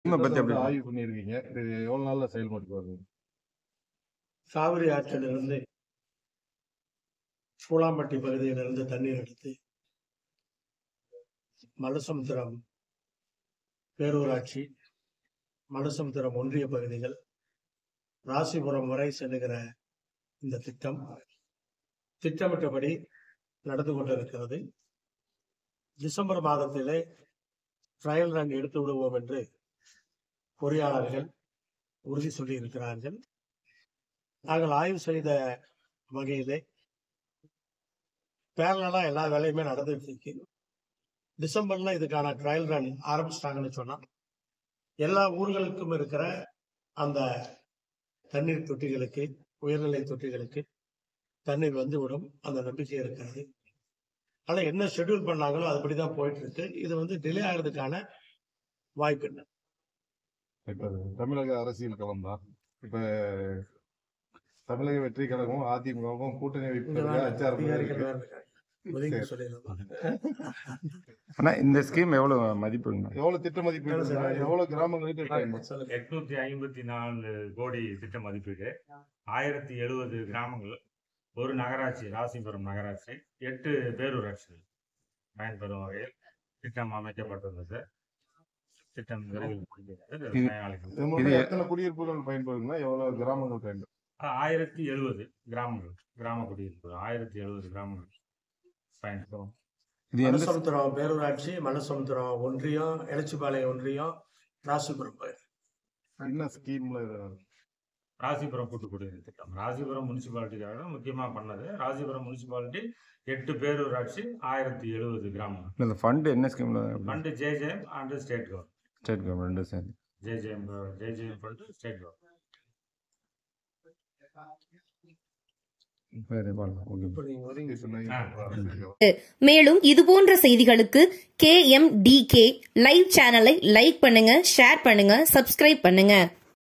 இதை பத்தி எப்படி ஆய்வு பண்ணியிருக்கீங்க இது எவ்வளவு நாள்ல செயல்பட்டு வருது காவிரி ஆற்றிலிருந்து சூளாம்பட்டி பகுதியிலிருந்து தண்ணீர் எடுத்து மலசமுத்திரம் பேரூராட்சி மலசமுத்திரம் ஒன்றிய பகுதிகள் ராசிபுரம் வரை செல்லுகிற இந்த திட்டம் திட்டமிட்டபடி நடந்து கொண்டிருக்கிறது டிசம்பர் மாதத்திலே ட்ரையல் ரன் எடுத்து விடுவோம் என்று பொறியாளர்கள் உறுதி சொல்லியிருக்கிறார்கள் நாங்கள் ஆய்வு செய்த வகையிலே பேரலா எல்லா வேலையுமே நடந்துட்டு இருக்கு டிசம்பர்ல இதுக்கான ட்ரையல் ரன் ஆரம்பிச்சிட்டாங்கன்னு சொன்னா எல்லா ஊர்களுக்கும் இருக்கிற அந்த தண்ணீர் தொட்டிகளுக்கு உயர்நிலை தொட்டிகளுக்கு தண்ணீர் வந்து விடும் அந்த நம்பிக்கை இருக்கிறது ஆனா என்ன ஷெட்யூல் பண்ணாங்களோ அதுபடிதான் போயிட்டு இருக்கு இது வந்து டிலே ஆகிறதுக்கான வாய்ப்பு இல்லை இப்ப தமிழக அரசியல் களம் தான் இப்ப தமிழக வெற்றி கழகமும் அதிமுகவும் கூட்டணி வைப்பதற்கு அச்சாரம் அதிகாரிகள் வேற இருக்காங்க. ஒதுங்கி சொல்லிடுறோம். ஆனா இந்த ஸ்கீம் எவ்வளவு மதிப்புங்க எவ்வளவு திட்ட மதிப்பீடு இருக்கு? எவ்வளவு கிராமங்களுக்கு பயன்படும் சொல்லுங்க. எட்நூத்தி ஐம்பத்தி நாலு கோடி திட்ட மதிப்பீடு ஆயிரத்தி எழுபது கிராமங்கள் ஒரு நகராட்சி ராசிபுரம் நகராட்சி எட்டு பேரூராட்சிகள் பயன்பெறும் வகையில் திட்டம் அமைக்கப்பட்டுள்ளது திட்டம் விரைவில் முடிகிறது. இது- பயனாளிகள் இது மூலம் எத்தனை குடியிருப்புகள் பயன்படுதுன்னா எவ்வளவு கிராமங்கள் பயன்படும் ஆயிரத்தி எழுபது கிராமங்கள் கிராம குடியிருப்பு ஆயிரத்தி எழுபது கிராமங்கள் பயன்பெறும் இது எந்த மலசமுத்திரம் பேரூராட்சி மலசமுத்திரம் ஒன்றியம் எலச்சிபாளையம் ஒன்றியம் ராசிபுரம் பகுதி. என்ன ஸ்கீம்ல இது ராசிபுரம் கூட்டு குடிநீர் திட்டம் ராசிபுரம் முனிசிபாலிட்டிக்காக முக்கியமாக பண்ணது ராசிபுரம் முனிசிபாலிட்டி எட்டு பேரூராட்சி ஆயிரத்தி எழுபது கிராமங்கள் இந்த ஃபண்ட் என்ன ஸ்கீம்ல fund JJM and state government state government ரெண்டும் சேர்ந்து JJM JJM fund state government வேற பார்க்கலாம் ஓகே இப்ப நீங்க ஒதுங்கி இது சொன்னீங்க. ஆ. மேலும் இதுபோன்ற செய்திகளுக்கு K M T K live சேனலை லைக் பண்ணுங்க ஷேர் பண்ணுங்க சப்ஸ்கிரைப் பண்ணுங்க